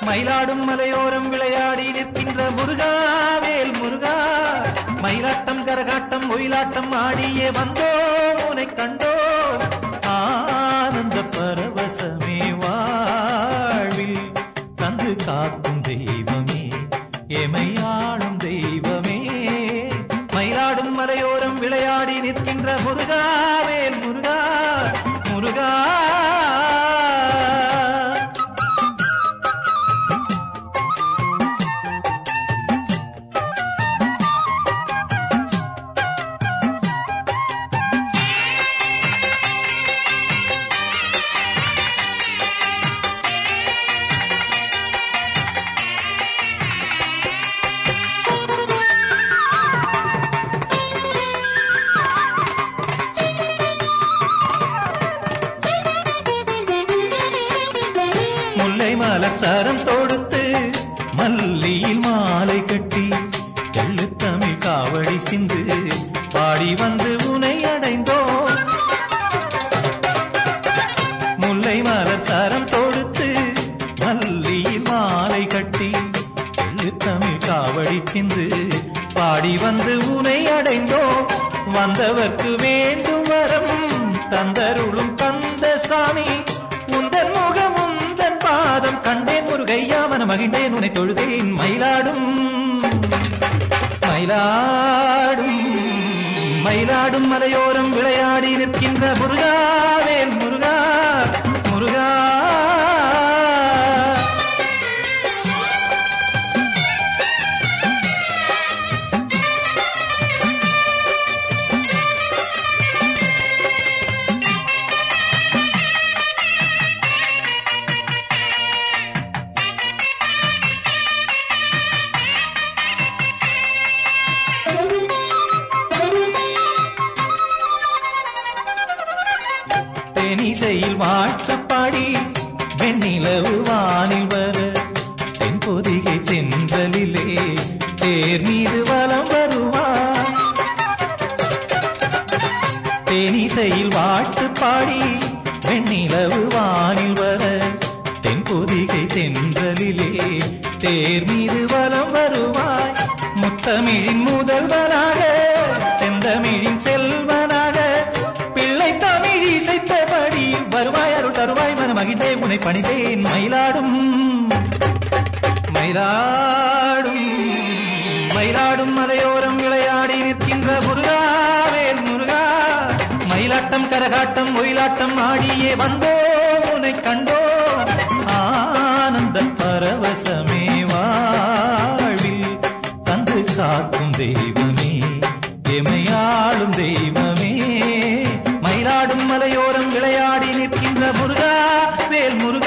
மயிலாடும் மலையோரம் விளையாடி நிற்கின்ற முருகா வேல் முருகா மயிலாட்டம் கரகாட்டம் ஒயிலாட்டம் ஆடியே வந்தோ உனை கண்டோ ஆனந்த பரவசமே வாழ்வில் தந்து காக்கும் தெய்வமே எமையாளும் தெய்வமே மயிலாடும் மலையோரம் விளையாடி நிற்கின்ற முருகா வேல் முருகா முருகா முல்லை மலர் சரம் தொடுத்து மல்லியில் மாலை கட்டி எள்ளு தமிழ் காவடி சிந்து பாடி வந்து உனை அடைந்தோ முல்லை மலர் சரம் தொடுத்து மல்லியில் மாலை கட்டி எள்ளு தமிழ் காவடி சிந்து பாடி வந்து உனை அடைந்தோ வந்தவர்க்கு வேண்டும் வரம் தந்தருளும் கந்த சாமி உந்தன் முகம் உந்தன் பாதம் கண்டேன் முருகையா மன மகிழ்ந்தேன் உன்னை தொழுதேன் மயிலாடும் மயிலாடும் மயிலாடும் மலையோரம் விளையாடி நிற்கின்ற முருகாவேல் முருகா முருகா தேனிசையில் வாழ்த்து பாடி வெண்ணிலவு வானில் வர தென்பொதிகை தென்றலிலே தேர் மீது வலம் வருவார் தேனிசையில் வாழ்த்து பாடி வெண்ணிலவு வானில் வர தென்பொதிகை தென்றலிலே தேர் மீது வலம் வருவாய் முத்தமிழின் முதல்வனாக செந்தமிழின் செல்வனாக பிள்ளை தமிழ் இசைத்தபடி வருவாய் அருள் தருவாய் மன மகிழ்ந்தே உனை பணிதேன் மயிலாடும் மயிலாடும் மயிலாடும் மலையோரம் விளையாடி நிற்கின்ற முருகாவேல் முருகா மயிலாட்டம் கரகாட்டம் ஒயிலாட்டம் ஆடியே வந்தோ உனை கண்டோ ஆனந்த பரவசமே வாழ்வில் தந்து காக்கும் தெய்வமே எமையாளும் தெய்வமே மயிலாடும் மலையோரம் விளையாடி நிற்கின்ற முருகா வேல் முருகா